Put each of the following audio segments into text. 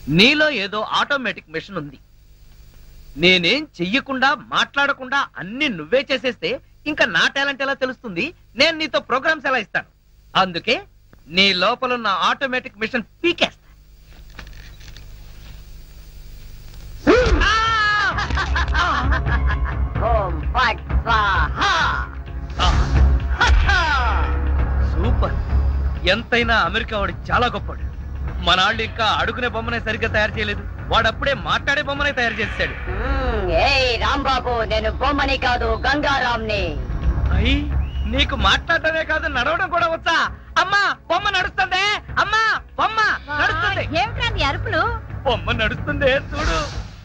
నీలో ఏదో automatic machine ఉంది నేనేం చెయ్యకుండా మాట్లాడకుండా అన్ని నువ్వే చేసేస్తే ఇంకా నా టాలెంట్ ఎలా తెలుస్తుంది నేను నీతో ప్రోగ్రామ్స్ ఎలా ఇస్తాను అందుకే నీ లోపల ఉన్న ఆటోమేటిక్ మిషన్ పీకేస్తా ఓం ఫట్ స్వాహా సూపర్ ఎంతైనా అమెరికా వాడు చాలా గొప్పవాడు మన వాళ్ళు ఇంకా అడుగునే బొమ్మనే సరిగ్గా తయారు చేయలేదు వాడు అప్పుడే మాట్లాడే బొమ్మనే తయారు చేశాడు మ్మ్, ఏయ్ రాంబాబు నేను బొమ్మని కాదు గంగారాంని అయ్యి నీకు మాట్లాడటమే కాదు నడవడం కూడా వచ్చా అమ్మా బొమ్మ నడుస్తుంది అమ్మా బొమ్మ నడుస్తుంది ఏమిట్రా నీ అరుపులు బొమ్మ నడుస్తుంది చూడు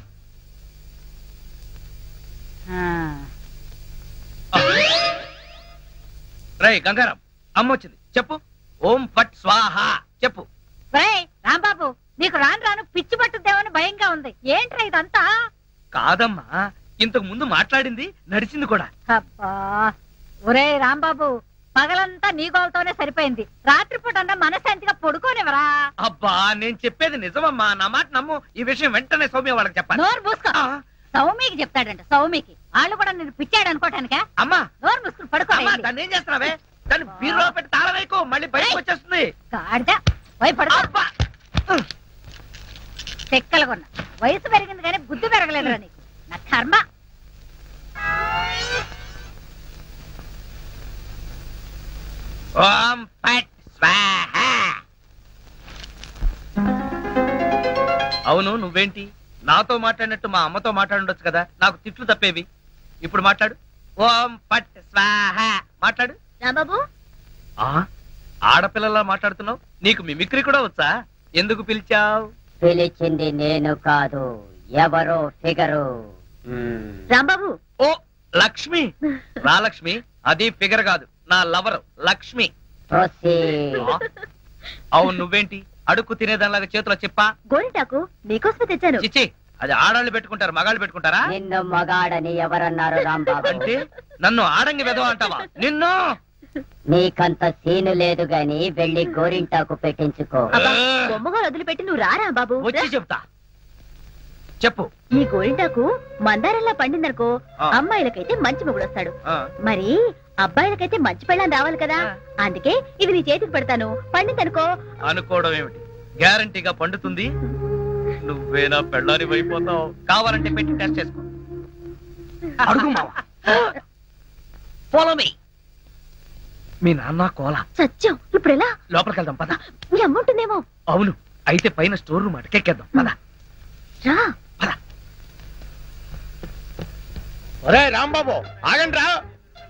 రై గంగారాం అమ్మ వచ్చింది చెప్పు ఓం ఫట్ స్వాహ చెప్పు ఒరేయ్ రాంబాబు నీకు రాను రాను పిచ్చి పట్టుద్దేమని భయంగా ఉంది ఏంట్రా ఇదంతా కాదమ్మా ఇంతకు ముందు మాట్లాడింది నడిచింది కూడా అబ్బా ఒరేయ్ రాంబాబు పగలంతా నీ గోలతోనే సరిపోయింది రాత్రిపూట అన్నా మనశాంతిగా పడుకోనివరా అబ్బా నేను చెప్పేది నిజమమ్మా నా మాట నమ్ము ఈ విషయం వెంటనే సౌమ్య వాళ్ళకి చెప్పాలి నోరు మూసుకో ఆ, సౌమికి చెప్తాడంట సౌమికి వాళ్ళు కూడా నేను పిచ్చాడు అనుకోటానికా అమ్మా నోరు మూసుకుని పడుకో అమ్మా దాన్ని ఏం చేస్తున్నావే దాన్ని బీరులో పెట్టి తాళం వేయకు మళ్ళీ బయటకు వచ్చేస్తుంది గాడిద పోయి పడుకో అబ్బా చెక్కలు కొన్నా వయసు పెరిగింది కానీ బుద్ధి పెరగలేదురా నీకు నా కర్మ ఓం ఫట్ స్వాహ అవును నువ్వేంటి నాతో మాట్లాడినట్టు మా అమ్మతో మాట్లాడుండొచ్చు కదా నాకు తిట్లు తప్పేవి ఇప్పుడు మాట్లాడు ఓం ఫట్ స్వాహ మాట్లాడు రాంబాబు ఆ ఆడపిల్లలా మాట్లాడుతున్నావు నీకు మిమిక్రీ కూడా వచ్చా ఎందుకు పిలిచావు పిలిచింది నేను కాదు ఎవరో ఫిగరు మ్మ్. రాంబాబు ఓ లక్ష్మి రా లక్ష్మి అది ఫిగర్ కాదు నా లవర్ లక్ష్మి Proceed. ఆ, అవును నువ్వేంటి అడుక్కు తినేదానిలాగా చేతిలో చెప్పా గోరింటాకు నీకోసమే తెచ్చాను చిచ్చి అది ఆడాళ్ళు పెట్టుకుంటారు మగాళ్ళు పెట్టుకుంటారా నిన్ను మగాడని ఎవరన్నారు రాంబాబు అంటే నన్ను ఆడంగి వెదవ అంటావా నిన్ను నీకంత సీను లేదు గాని వెళ్ళి గోరింటాకు పెట్టించుకో అబ్బా, బొమ్మగా వదిలిపెట్టి నువ్వు రారా బాబు వచ్చి చెప్తా చెప్పు ఈ గోరింటాకు మందారంలా పండిందనుకో ఆ. అమ్మాయిలకైతే మంచి మొగుడు వస్తాడు ఆ, మరి అబ్బాయిలకైతే మంచి పెళ్ళాం రావాలి కదా ఆ. అందుకే ఇది నీ చేతికి పెడతాను పండిందనుకో అనుకోవడం ఏమిటి గ్యారంటీగా పండుతుంది నువ్వేనా పెళ్ళారి అయిపోతావు కావాలంటే పెట్టి టెస్ట్ చేసుకో అడుగు మావా Follow me. మీ నాన్న కోల సత్యం ఇప్పుడు ఎలా లోపలికి వెళ్దాం పద మీ అమ్ముంటుందేమో అవును అయితే పైన స్టోర్ రూమ్ అటకెక్కేద్దాం పద రా ఒరే రాంబాబు ఆగండి రా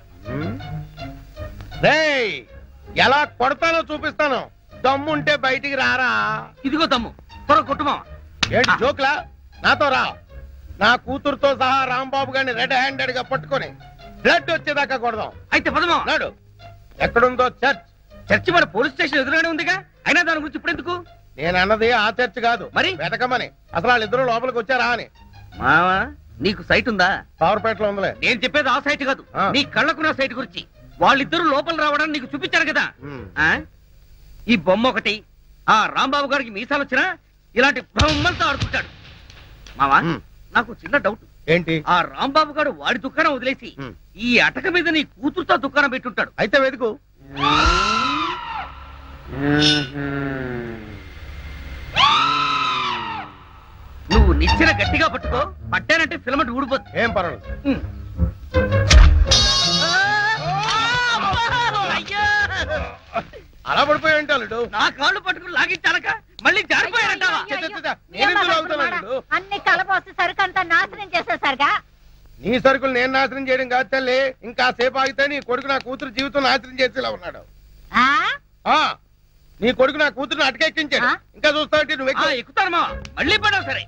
రేయ్ ఎలా కొడతానో చూపిస్తాను దమ్ముంటే బయటికి రారా ఇదిగో తమ్ము త్వర కొట్టుమా ఏంటి జోక్లా నాతో రా నా కూతురుతో సహా రాంబాబు గారిని రెడ్ హ్యాండెడ్ గా పట్టుకొని బ్లడ్ వచ్చేదాకా కొడదాం అయితే పదమా నాడు ఎక్కడుందో చర్చ్ చర్చి మన పోలీస్ స్టేషన్ ఎదురుగానే ఉందిగా అయినా దాని గురించి ఇప్పుడు ఎందుకు నేను అన్నది ఆ చర్చ్ కాదు మరి? వెతకమని అసలు వాళ్ళిద్దరూ లోపలికి వచ్చారా అని మావా నీకు సైట్ ఉందా పవర్పేటలో ఉందిలే నేను చెప్పేది ఆ సైట్ కాదు ఆ. నీ కళ్ళకున్న సైట్ గురించి వాళ్ళిద్దరూ లోపల రావడానికి నీకు చూపించారు కదా ఉమ్. ఆ ఈ బొమ్మ ఒకటి ఆ రాంబాబు గారికి మీసాలు వచ్చినా ఇలాంటి బొమ్మలతో ఆడుకుంటాడు మావా ఉమ్. నాకు చిన్న డౌట్ ఏంటి ఆ రాంబాబు గారు వాడి దుకాణం వదిలేసి ఉమ్. ఈ అటక మీద నీ కూతురుతో దుకాణం పెట్టుంటాడు అయితే వెతుకు నువ్వు నిచ్చెన గట్టిగా పట్టుకో పట్టానంటే ఫిలమెంట్ ఊడిపోతుంది ఏం పర్వాలేదు ఉమ్. అయ్యో! అలా పడిపోయి ఉంటాడు నా కాళ్ళు పట్టుకుని లాగించాలక మళ్ళీ జారిపోయారంటావా చ, చ, చ, చ. నేను ఎందుకు లాగుతాను వీడు? అన్ని కలపోసి సరుకంతా నాశనం చేసేసరిగా నీ సరుకులు నేను నాశనం చేయడం కాదు తల్లి ఇంకా సేపు ఆగితే నీ కొడుకు నా కూతురు జీవితం నాశనం చేసేలా ఉన్నాడు ఆ ఆ నీ కొడుకు నా కూతురుని అటకెక్కించాడు ఆ? ఇంకా చూస్తావంటే నువ్వు ఆ, ఎక్కువ ఎక్కుతారు మా మళ్ళీ పడవు సరే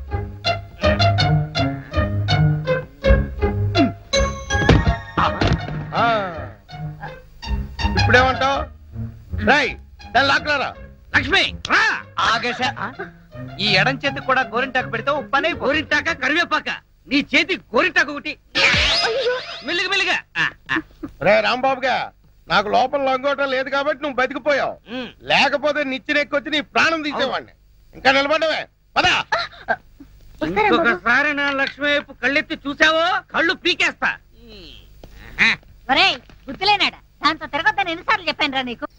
ఆ. ఇప్పుడేమంటావు రై దాన్ని లాక్కలారా లక్ష్మి రా ఆగేశ ఈ ఎడం చేతికి కూడా గోరింటాకు పెడితే ఓ పని గోరింటాక కరివేపాక నీ చేతి గోరింటాకు ఒకటి మెల్లిగా మెల్లిగా ఆ, ఆ. రే రాంబాబుగా నాకు లోపల లొంగోటం లేదు కాబట్టి నువ్వు బతికిపోయావు ఉమ్. లేకపోతే నిచ్చెన ఎక్కొచ్చి నీ ప్రాణం తీసేవాడిని ఇంకా నిలబడవే పదా ఇంకొకసారి నా లక్ష్మి వైపు కళ్ళెత్తి చూసావో కళ్ళు పీకేస్తా ఒరేయ్ గుర్తులేనాడా దాంతో తిరగొద్దని ఎన్నిసార్లు చెప్పాను రా నీకు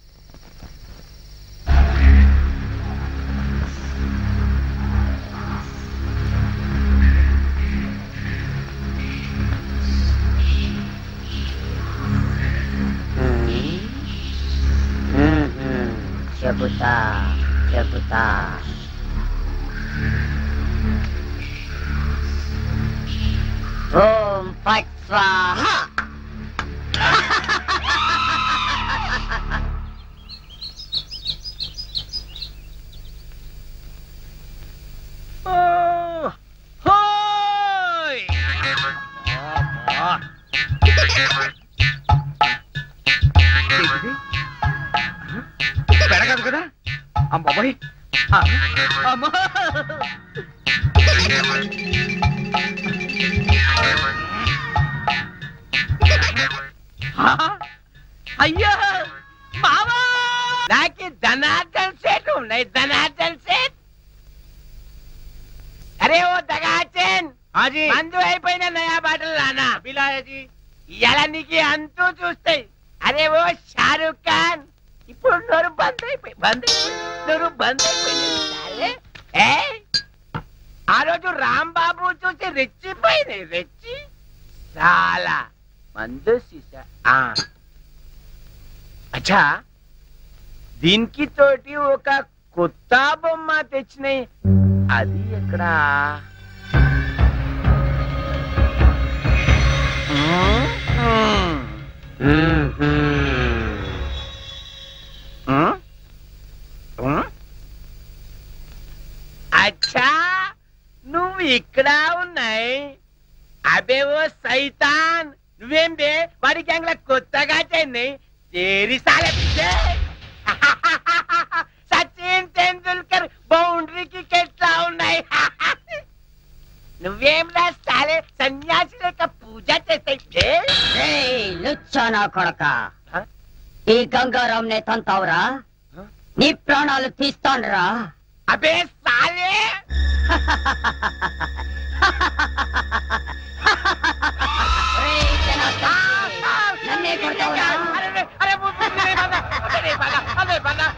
చెబుతా చెబుతా ఓం పట్ స్వాహ ఓ, హోయ్! అబ్బా. ఏంటిది? పెడగదు కదా అమ్మాయి అమ్మా ఆ, అయ్యా మావా నాకు ధనార్దన్ సెట్ ఉన్నాయి ధనార్దన్ సెట్ అరే ఓ దగాచన్ హాజీ మందు అయిపోయిన నయా బాటలు నానా బిలాయజీ ఇలా నీకు అంతూ చూస్తాయి అరే ఓ షారూక్ ఖాన్ ఇప్పుడు నోరు బంద్ అయిపోయి బంద్ అయిపోయి నోరు బంద్ అయిపోయింది సరే ఏయ్, ఆ రోజు రాంబాబు చూసి రెచ్చిపోయింది రెచ్చి చాలా మందు సీసా ఆ. అచ్చా దీనికి తోటి ఒక కొత్త బొమ్మ తెచ్చినాయి అది ఎక్కడ అచ్చా నువ్వు ఇక్కడ ఉన్నాయి అబేవో సైతాన్ నువ్వేం బే వాడి గ్యాంగ్ లో కొత్తగా చెన్నై తేరి సాలే పిచ్చే. సచిన్ టెండూల్కర్ బౌండరీకి ఎట్లా ఉన్నాయి నువ్వేం రాస్తాలే సన్యాసి లేక పూజ చేస్తే ఏయ్, లుచ్చా నా కొడక హ? ఈ గంగారాం నే తంతావురా హ? నీ ప్రాణాలు తీస్తాండ్రా అబే సాలే ఒరేయ్, జనార్దన్, నన్నే కొడతావురా అరే అరే అరే అరే అరే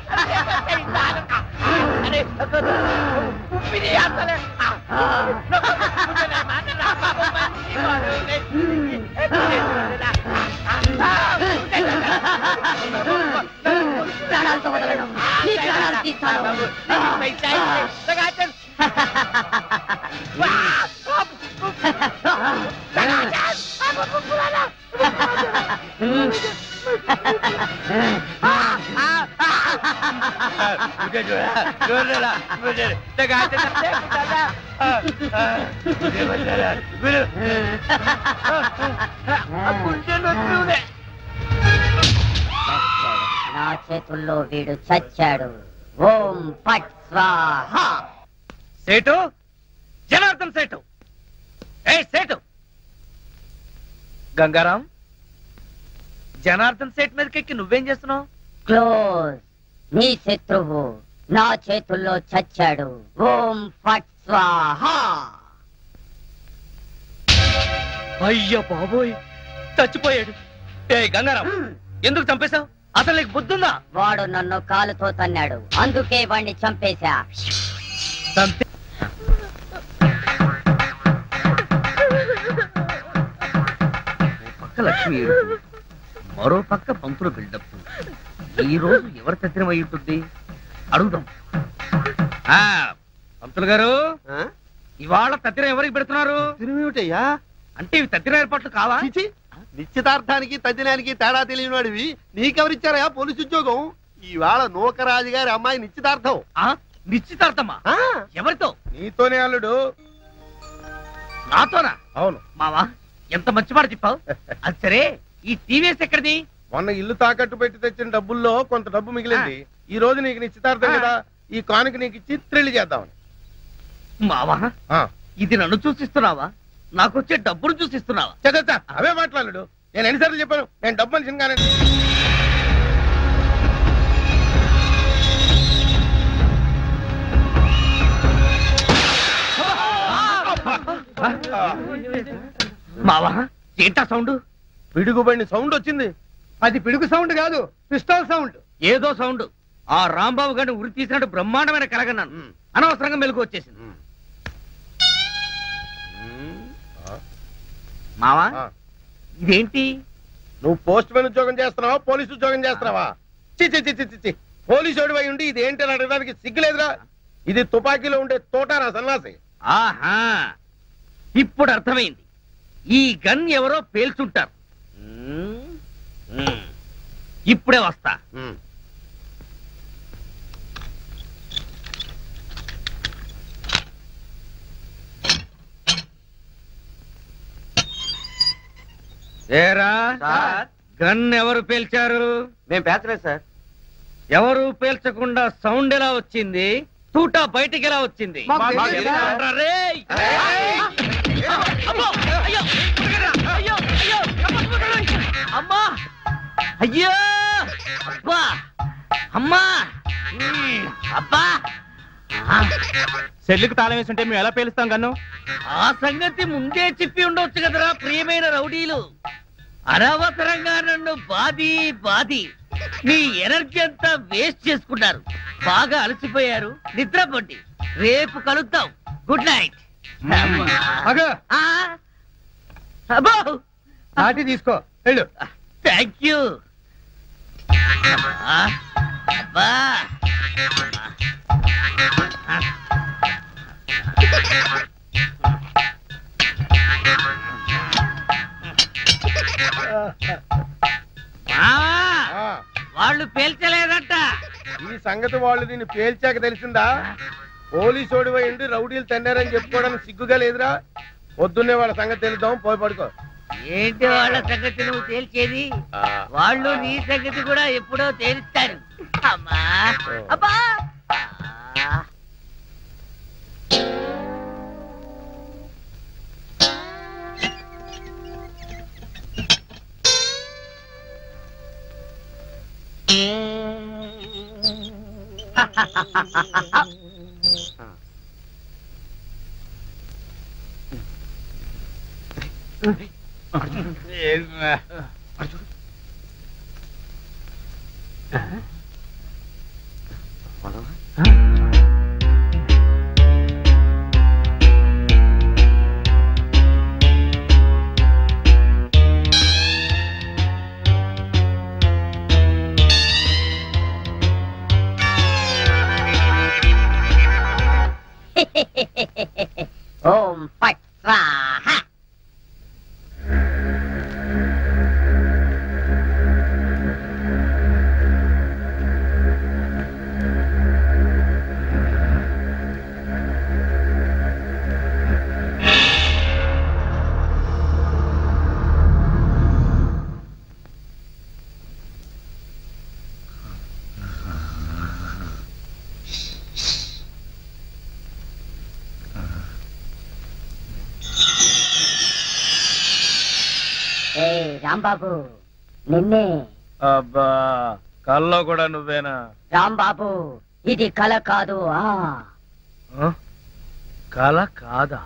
అరే ఉప్పిరి అసలే ప్రాణాలతో వదలను నీ ప్రాణాలు తీస్తాను मुझे जो है जो जरा मुझे लगाते सकते हैं दादा मुझे बचाना मुझे मुझे नొచ్చునే చచ్చాడు. నా చేతుల్లో వీడు చచ్చాడు ఓం పట్ స్వాహ సేటు జనార్దన్ సేటు ఏ సేటు గంగారాం జనార్దన్ సేట్ మీదకెక్కి నువ్వేం చేస్తున్నావు క్లోజ్ నీ శత్రువు నా చేతుల్లో చచ్చాడు ఓం ఫట్ స్వాహ అయ్య బాబోయ్ చచ్చిపోయాడు ఏ గంగారాం ఎందుకు చంపేశావు అసలు నీకు బుద్ధుందా వాడు నన్ను కాలుతో తన్నాడు అందుకే వాణ్ణి చంపేశా చంపే ఓ పక్క లక్ష్మి ఏడుపు, మరో పక్క పంతులు బిల్డప్ ఈ రోజు ఎవరి తద్దినం అయి ఉంటుంది అడుగుదాం ఆ, పంతులు గారు ఇవాళ తద్దినం ఎవరికి పెడుతున్నారు తిరుమేమిటయ్యా అంటే ఇవి తద్దిన ఏర్పాట్లు కావా చిచి నిశ్చితార్థానికి తద్దినానికి తేడా తెలియని వాడివి నీకెవరిచ్చారయ్యా పోలీసు ఉద్యోగం ఈవేళ నూకరాజు గారి అమ్మాయి నిశ్చితార్థం ఆ, నిశ్చితార్థమా ఆ, ఎవరితో నీతోనే అల్లుడు నాతోనా అవును మావా ఎంత మంచి మాట చెప్పావు అది సరే ఈ టీవీఎస్ ఎక్కడిది మొన్న ఇల్లు తాకట్టు పెట్టి తెచ్చిన డబ్బుల్లో కొంత డబ్బు మిగిలింది ఈ రోజు నీకు నిశ్చితార్థం ఆ. కదా ఈ కానుక నీకు ఇచ్చి త్రిల్లి చేద్దామని మావా ఆ. ఇది నన్ను చూసిస్తున్నావా నాకు వచ్చే డబ్బులు చూసిస్తున్నావా చచ్చా అవే మాట్లాడు నేను ఎన్నిసార్లు చెప్పాను నేను డబ్బు మనిషిని కానీ మావా ఏంటా సౌండ్ పిడుగుబడిని సౌండ్ వచ్చింది అది పిడుగు సౌండ్ కాదు పిస్టల్ సౌండ్ ఏదో సౌండ్ ఆ రాంబాబు గారిని ఉరి తీసినట్టు బ్రహ్మాండమైన కలగన్నాను ఉమ్. అనవసరంగా మెలకు వచ్చేసింది ఉమ్. ఉమ్. ఆ, మావా ఆ. ఇదేంటి నువ్వు పోస్ట్ మ్యాన్ ఉద్యోగం చేస్తున్నావా పోలీసు ఉద్యోగం చేస్తున్నావా చి చి చి చి చి, చి పోలీసు అయి ఉండి ఇది ఏంటి అని అడగడానికి సిగ్గులేదురా ఇది తుపాకీలో ఉండే తోటారా సన్నాసి ఆహా ఇప్పుడు అర్థమైంది ఈ గన్ ఎవరో పేల్చుంటారు ఉమ్, ఉమ్. ఇప్పుడే వస్తా ఉమ్. ఏరా గన్ ఎవరు పేల్చారు మేము పేర్చలేదు సార్ ఎవరు పేల్చకుండా సౌండ్ ఎలా వచ్చింది తూటా బయటికి ఎలా వచ్చింది మాకు మాకు తెలియదు తెలియదు సార్. అంటారా రేయ్? అమ్మో! అయ్యో! అయ్యో! అయ్యో! అమ్మా అయ్యో అబ్బా అమ్మా ఉమ్, అబ్బా ఆ, సెల్లుకి తాళం వేసి ఉంటే మేము ఎలా పేలుస్తాం కన్ను ఆ సంగతి ముందే చెప్పి ఉండొచ్చు కదరా ప్రియమైన రౌడీలు అనవసరంగా నన్ను బాది బాది మీ ఎనర్జీ అంతా వేస్ట్ చేసుకున్నారు బాగా అలసిపోయారు నిద్రపోండి రేపు కలుద్దాం గుడ్ నైట్ అగో అబ్బో నాటి తీసుకో వెళ్ళు థ్యాంక్ యూ అబ్బా మావా, ఆ, వాళ్ళు పేల్చలేదంట ఈ సంగతి వాళ్ళు దీన్ని పేల్చాక తెలిసిందా పోలీసు ఓడివై ఉండి రౌడీలు తన్నారని చెప్పుకోవడానికి సిగ్గుగా లేదురా పొద్దున్నే వాళ్ళ సంగతి తెలుద్దాం పోయి పడుకో ఏంటి వాళ్ళ సంగతి నువ్వు తేల్చేది ఆ, వాళ్ళు నీ సంగతి కూడా ఎప్పుడో తేలుస్తారు అమ్మా అబ్బా ఆ. ఓం ఫట్ స్వాహ ఏ రాంబాబు నిన్నే అబ్బా కల్లో కూడా నువ్వేనా రాంబాబు ఇది కల కాదు ఆ కల కాదా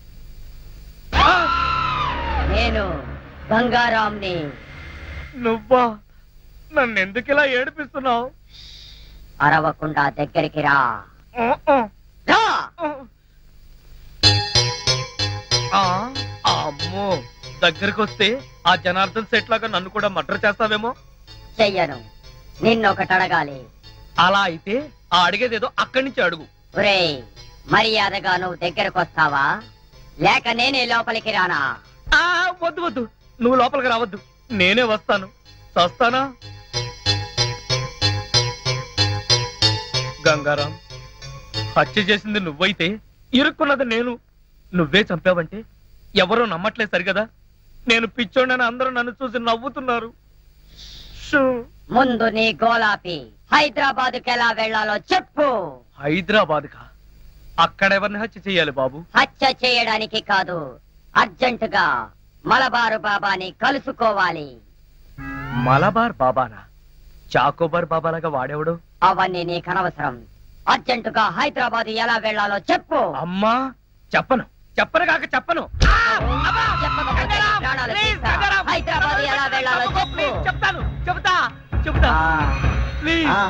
నేను గంగారాంని నువ్వా నన్ను ఎందుకు ఇలా ఏడిపిస్తున్నావు అరవకుండా దగ్గరికి రా రా ఆ, అమ్మో దగ్గరికి వస్తే ఆ జనార్దన్ సెట్ లాగా నన్ను కూడా మర్డర్ చేస్తావేమో చెయ్యను నిన్నొకటి అడగాలి అలా అయితే ఆ అడిగేదేదో అక్కడి నుంచి అడుగు ఒరేయ్ మర్యాదగా నువ్వు దగ్గరకు వస్తావా లేక నేనే లోపలికి రానా ఆ వద్దు వద్దు నువ్వు లోపలికి రావద్దు నేనే వస్తాను చస్తానా గంగారాం హత్య చేసింది నువ్వైతే ఇరుక్కున్నది నేను నువ్వే చంపావంటే ఎవరో నమ్మట్లేదు సరిగదా నేను పిచ్చోడని అందరూ నన్ను చూసి నవ్వుతున్నారు షూ. ముందు నీ గోలాపి హైదరాబాద్కి ఎలా వెళ్ళాలో చెప్పు హైదరాబాద్ కా అక్కడెవరిని హత్య చెయ్యాలి బాబు హత్య చేయడానికి కాదు అర్జెంటుగా మలబారు బాబాని కలుసుకోవాలి మలబార్ బాబానా చాకోబార్ బాబాలాగా వాడేవాడు అవన్నీ నీకు అనవసరం అర్జెంటుగా హైదరాబాద్ ఎలా వెళ్ళాలో చెప్పు అమ్మా చెప్పను చెప్పను కాక చెప్పను అబ్బా! చెప్పకపోతే గంగారాం! ప్రాణాలు ప్లీజ్, తీస్తా. గంగారాం! హైదరాబాద్ ఎలా వెళ్ళాలో చెప్పకు, చెప్పు. ప్లీజ్, చెప్తాను చెప్తా చెప్తా ప్లీజ్ ఆ.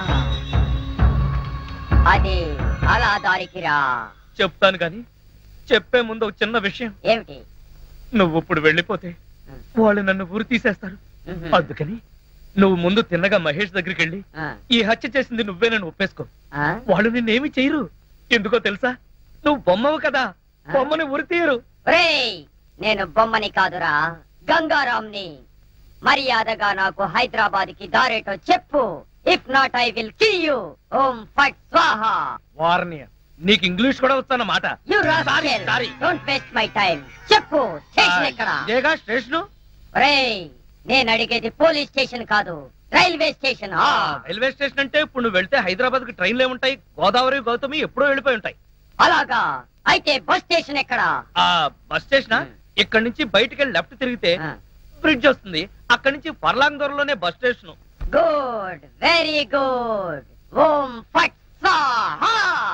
అది అలా దారికి రా చెప్తాను కానీ చెప్పే ముందు ఒక చిన్న విషయం ఏమిటి నువ్వు ఇప్పుడు వెళ్ళిపోతే వాళ్ళు నన్ను ఊరు తీసేస్తారు మ్మ్. అందుకని నువ్వు ముందు తిన్నగా మహేష్ దగ్గరికి వెళ్ళి ఆ. ఈ హత్య చేసింది నువ్వే నన్ను ఒప్పేసుకో ఆ? వాళ్ళు నిన్నేమి చేయరు ఎందుకో తెలుసా నువ్వు బొమ్మవు కదా బొమ్మని ఉరి తీయరు ఒరేయ్ నేను బొమ్మని కాదురా గంగారాంని మర్యాదగా నాకు హైదరాబాద్ కి దారేటో చెప్పు if not I will kill you ఓం ఫట్ స్వాహా వార్నియ నీకు ఇంగ్లీష్ కూడా వస్తానమాట you Sorry, sorry. Don't waste my time చెప్పు స్టేషన్ ఎక్కడ ఇదేగా స్టేషన్ ఒరేయ్ నేను అడిగేది పోలీస్ స్టేషన్ కాదు రైల్వే స్టేషన్ ఆ. రైల్వే స్టేషన్ అంటే ఇప్పుడు నువ్వు వెళ్తే హైదరాబాద్ కి ట్రైన్లు ఏముంటాయి గోదావరి గౌతమి ఎప్పుడో వెళ్ళిపోయి ఉంటాయి అలాగా అయితే బస్ స్టేషన్ ఎక్కడ ఆ బస్ స్టేషన్ Hmm. ఇక్కడ నుంచి బయటికి వెళ్ళి లెఫ్ట్ తిరిగితే బ్రిడ్జ్ వస్తుంది అక్కడి నుంచి పర్లాంగ్ దూరంలోనే bus station good very good ఓం ఫట్ స్వాహా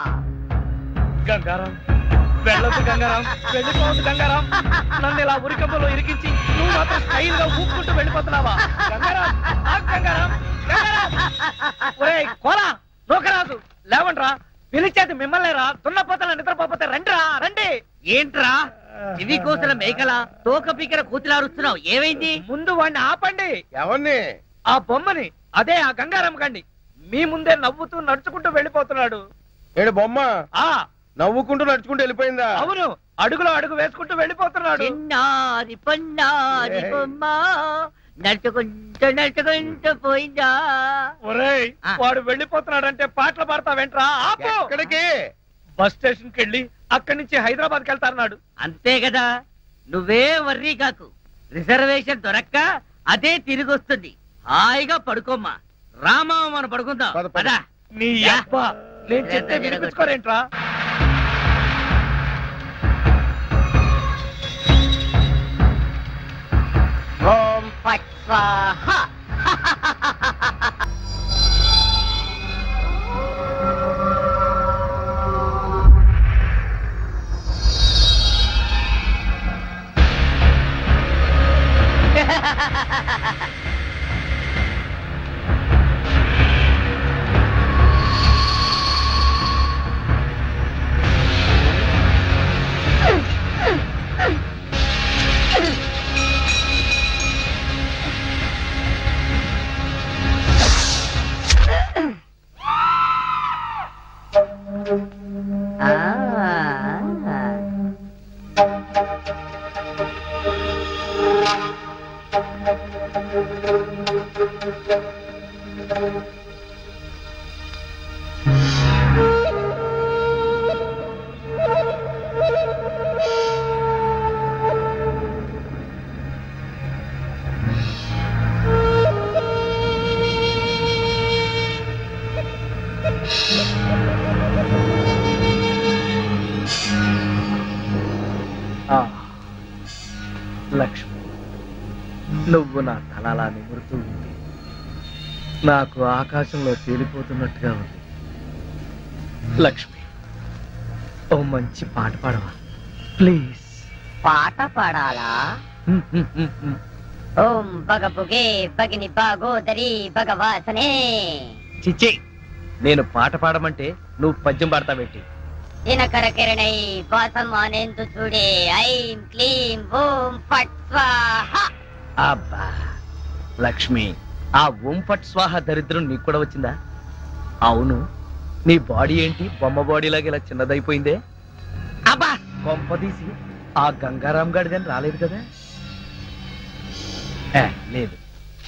గంగారాం వెళ్ళొద్దు గంగారాం వెళ్ళిపోవద్దు గంగారాం నన్ను ఇలా ఉరికంపలో ఇరికించి నువ్వు మాత్రం స్టైల్ గా ఊపుకుంటూ వెళ్ళిపోతున్నావా గంగారాం ఆగు గంగారాం గంగారాం ఒరేయ్ కోలా నూకరాజు లేవండ్రా పిలిచేది మిమ్మల్ని రా దున్నపోతల నిద్రపోతే రండిరా రండి ఏంట్రా ఇవి కోసిన మేకల తోక పీకర కూతులారుస్తున్నావు ఏమైంది ముందు వాడిని ఆపండి ఎవరిని ఆ బొమ్మని అదే ఆ గంగారాం గండి మీ ముందే నవ్వుతూ నడుచుకుంటూ వెళ్ళిపోతున్నాడు ఏడు బొమ్మ ఆ నవ్వుకుంటూ నడుచుకుంటూ వెళ్ళిపోయిందా అవును అడుగులో అడుగు వేసుకుంటూ వెళ్ళిపోతున్నాడు చిన్నారి పొన్నారి ఏయ్. బొమ్మ నడుచుకుంటూ నడుచుకుంటూ పోయిందా ఒరేయ్ ఆ. వాడు వెళ్ళిపోతున్నాడంటే పాటలు పాడతావేంట్రా ఆపు ఎక్కడికి బస్ స్టేషన్ కి వెళ్ళి అక్కడి నుంచి హైదరాబాద్ కి వెళ్తారన్నాడు అంతే కదా నువ్వే వర్రీ కాకు రిజర్వేషన్ దొరక్క అదే తిరిగి వస్తుంది హాయిగా పడుకోమ్మా రామా మనం పడుకుందాం పద, పద. పదా నీ యా. అబ్బా నేను చెప్తే వినిపించుకోరేంట్రా ఓం ఫట్ స్వాహా ఆ, లక్ష్మి నువ్వు నా తల అలా నిమురుతూ ఉంటే నాకు ఆకాశంలో తేలిపోతున్నట్టుగా ఉంది లక్ష్మి ఓ మంచి పాట పాడవా ప్లీజ్ పాట పాడాలా ఓం బగబుగే బగిని బాగోదరి భగవాసనే చిచ్చి నేను పాట పాడమంటే నువ్వు పద్యం పాడతావేంటి దినకర కిరణై వాసం అనేందు చూడే ఐం క్లీం ఓం ఫట్ స్వాహ అబ్బా లక్ష్మి ఆ ఓం ఫట్ స్వాహ దరిద్రం నీకు కూడా వచ్చిందా అవును నీ బాడీ ఏంటి బొమ్మ బాడీ లాగా ఇలా చిన్నదైపోయిందే అబ్బా కొంప తీసి ఆ గంగారాం గాడిదని రాలేదు కదా ఏ, లేదు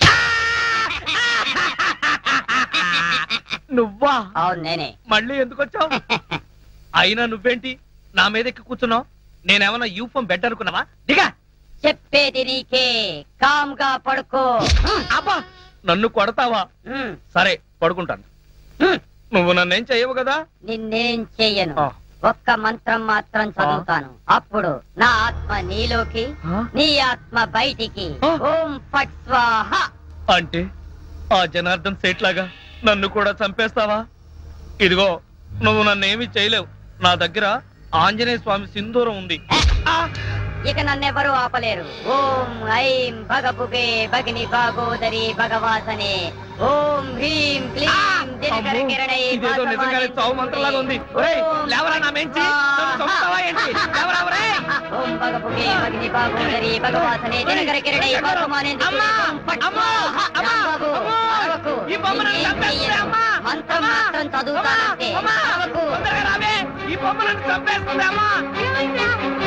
నువ్వా అవును నేనే మళ్ళీ ఎందుకు వచ్చావు అయినా నువ్వేంటి నా మీద ఎక్కి కూర్చున్నావు నేనేమన్నా యూఫం బెడ్ అనుకున్నావా దిగా చెప్పేది నీకే కామ్గా పడుకో అబ్బా నన్ను కొడతావా హ్మ్, సరే పడుకుంటాను హ్మ్. నువ్వు నన్నేం చెయ్యవు కదా నిన్నేం చెయ్యను ఆ. ఒక్క మంత్రం మాత్రం చదువుతాను అప్పుడు నా ఆత్మ నీలోకి ఆ? నీ ఆత్మ బయటికి ఆ. ఓం ఫట్ స్వాహ అంటే ఆ జనార్దన్ సేట్ లాగా నన్ను కూడా చంపేస్తావా ఇదిగో నువ్వు నన్నేమి చేయలేవు నా దగ్గర ఆంజనేయ స్వామి సింధూరం ఉంది ఇక నన్నెవరూ ఆపలేరు ఓం ఐం భగపుగే భగిని భాగోదరి భగవాసనే ఓం హ్రీం క్లీం దినకర అమ్మో, కిరణై ఇదేదో నిజంగానే చావు మంత్రంలాగా ఉంది ఒరేయ్, లేవరా నా మెంచి నన్ను చంపుతావా ఏంటి లేవరా ఒరేయ్ ఓం భగపుగే భగిని భాగోదరి భగవాసనే దినకర కిరణై వర్తమానే అమ్మా! అమ్మా! అమ్మా! అమ్మో! ఈ బొమ్మను చంపేస్తుంది, అమ్మా! మంత్రం అమ్మా! మాత్రం చదువుతానంటే అమ్మా! అరవకు. తొందరగా రావే ఈ బొమ్మలను చంపేస్తుంది అమ్మా